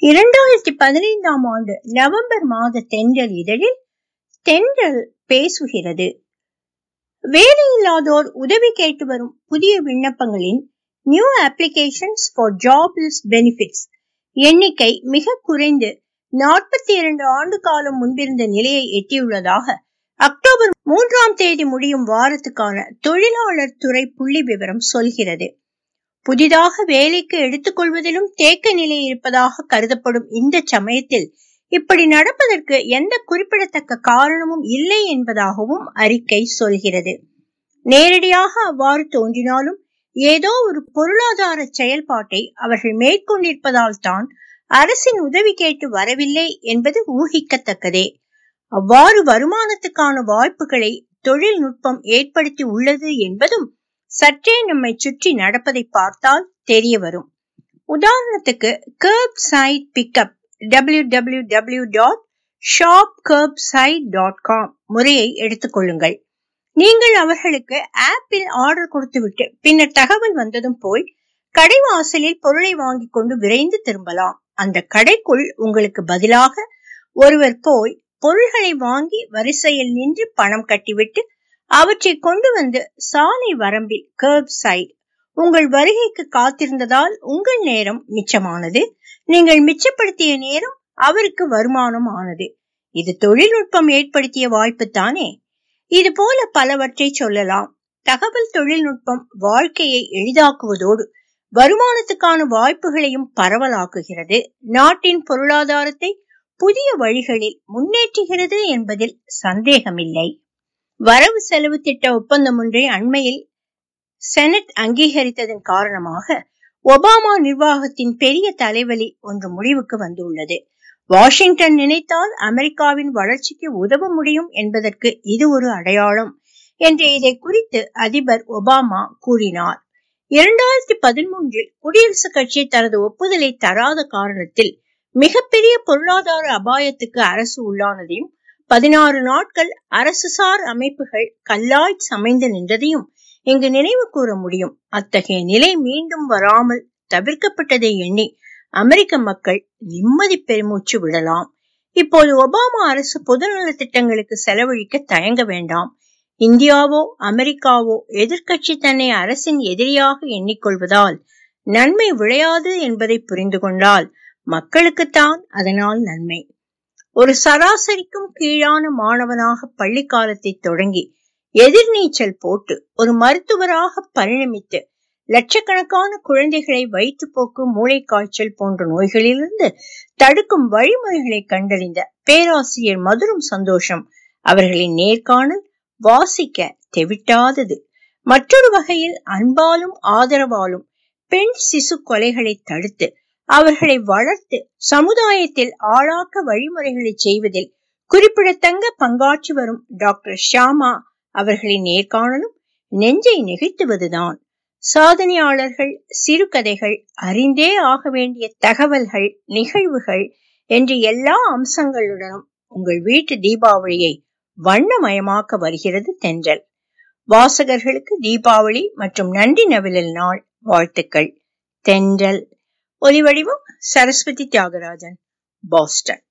இரண்டாயிரத்தி பதினைந்தாம் ஆண்டு நவம்பர் மாத தென்றல் இதழில் தென்றல் பேசுகிறது வேலையில்லாதோர் உதவி கேட்டு வரும் புதிய விண்ணப்பங்களின் new applications for jobless benefits எண்ணிக்கை மிக குறைந்து நாற்பத்தி இரண்டு ஆண்டு காலம் முன்பிருந்த நிலையை எட்டியுள்ளதாக அக்டோபர் மூன்றாம் தேதி முடியும் வாரத்துக்கான தொழிலாளர் துறை புள்ளி விவரம் சொல்கிறது புதிதாக வேலைக்கு எடுத்துக்கொள்வதிலும் தேக்க நிலை இருப்பதாக கருதப்படும் இந்த சமயத்தில் இப்படி நடப்பதற்கு எந்த குறிப்பிடத்தக்க காரணமும் இல்லை என்பதாகவும் அறிக்கை சொல்கிறது நேரடியாக அவ்வாறு தோன்றினாலும் ஏதோ ஒரு பொருளாதார செயல்பாட்டை அவர்கள் மேற்கொண்டிருப்பதால் தான் அரசின் உதவி கேட்டு வரவில்லை என்பது ஊகிக்கத்தக்கதே அவ்வாறு வருமானத்துக்கான வாய்ப்புகளை தொழில்நுட்பம் ஏற்படுத்தி உள்ளது என்பதும் சற்றே நம்மை சுற்றி நடப்பதை பார்த்தால் தெரிய வரும் உதாரணத்துக்கு curbside pickup W W W dot shop curbside dot com முறையை எடுத்துக்கொள்ளுங்கள் நீங்கள் அவர்களுக்கு ஆப்பில் ஆர்டர் கொடுத்துவிட்டு பின்னர் தகவல் வந்ததும் போய் கடை வாசலில் பொருளை வாங்கி கொண்டு விரைந்து திரும்பலாம் அந்த கடைக்குள் உங்களுக்கு பதிலாக ஒருவர் போய் பொருள்களை வாங்கி வரிசையில் நின்று பணம் கட்டிவிட்டு அவற்றை கொண்டு வந்து சாலை வரம்பில் கர்ப் சைட் உங்கள் வருகைக்கு காத்திருந்ததால் உங்கள் நேரம் மிச்சமானது நீங்கள் மிச்சப்படுத்திய நேரம் அவருக்கு வருமானம் ஆனது இது தொழில்நுட்பம் ஏற்படுத்திய வாய்ப்பு தானே இது போல பலவற்றை சொல்லலாம் தகவல் தொழில்நுட்பம் வாழ்க்கையை எளிதாக்குவதோடு வருமானத்துக்கான வாய்ப்புகளையும் பரவலாக்குகிறது நாட்டின் பொருளாதாரத்தை புதிய வழிகளில் முன்னேற்றுகிறது என்பதில் சந்தேகமில்லை வரவு செலவு திட்ட ஒப்பந்தம் ஒன்றை அண்மையில் செனட் அங்கீகரித்ததன் காரணமாக ஒபாமா நிர்வாகத்தின் பெரிய தலைவலி ஒன்று முடிவுக்கு வந்துள்ளது வாஷிங்டன் நினைத்தால் அமெரிக்காவின் வளர்ச்சிக்கு உதவ முடியும் என்பதற்கு இது ஒரு அடையாளம் என்று இதை குறித்து அதிபர் ஒபாமா கூறினார் இரண்டாயிரத்தி பதிமூன்றில் குடியரசுக் கட்சி தனது ஒப்புதலை தராத காரணத்தில் மிகப்பெரிய பொருளாதார அபாயத்துக்கு அரசு உள்ளானதையும் பதினாறு நாட்கள் அரசுசார் அமைப்புகள் கல்லாய் சமைந்து நின்றதையும் இங்கு நினைவு கூற முடியும் அத்தகைய நிலை மீண்டும் வராமல் தவிர்க்கப்பட்டதை எண்ணி அமெரிக்க மக்கள் நிம்மதி பெருமூச்சு விடலாம் இப்போது ஒபாமா அரசு பொதுநல திட்டங்களுக்கு செலவழிக்க தயங்க வேண்டாம் இந்தியாவோ அமெரிக்காவோ எதிர்கட்சி தன்னை அரசின் எதிரியாக எண்ணிக்கொள்வதால் நன்மை விளையாது என்பதை புரிந்து கொண்டால் மக்களுக்குத்தான் அதனால் நன்மை ஒரு சராசரிக்கும் கீழான மாணவனாக பள்ளி காலத்தை தொடங்கி எதிர்நீச்சல் போட்டு ஒரு மருத்துவராக பரிணமித்து லட்சக்கணக்கான குழந்தைகளை வயிற்றுப்போக்கு மூளைக்காய்ச்சல் போன்ற நோய்களிலிருந்து தடுக்கும் வழிமுறைகளை கண்டறிந்த பேராசிரியர் மதுரும் சந்தோஷம் அவர்களின் நேர்காணல் வாசிக்க தெவிட்டாதது மற்றொரு வகையில் அன்பாலும் ஆதரவாலும் பெண் சிசு கொலைகளை தடுத்து அவர்களை வளர்த்து சமுதாயத்தில் ஆளாக்க வழிமுறைகளை செய்வதில் குறிப்பிடத்தங்க பங்காற்றி வரும் டாக்டர் ஷியாமா அவர்களின் நேர்காணலும் நெஞ்சை நெகிழ்த்துவதுதான் சாதனையாளர்கள் சிறுகதைகள் அறிந்தே ஆக வேண்டிய தகவல்கள் நிகழ்வுகள் என்று எல்லா அம்சங்களுடனும் உங்கள் வீட்டு தீபாவளியை வண்ணமயமாக்க வருகிறது தென்றல் வாசகர்களுக்கு தீபாவளி மற்றும் நன்றி நவிழல் நாள் வாழ்த்துக்கள் தென்றல் ஒலிவடிவம் சரஸ்வதி தியாகராஜன் பாஸ்டன்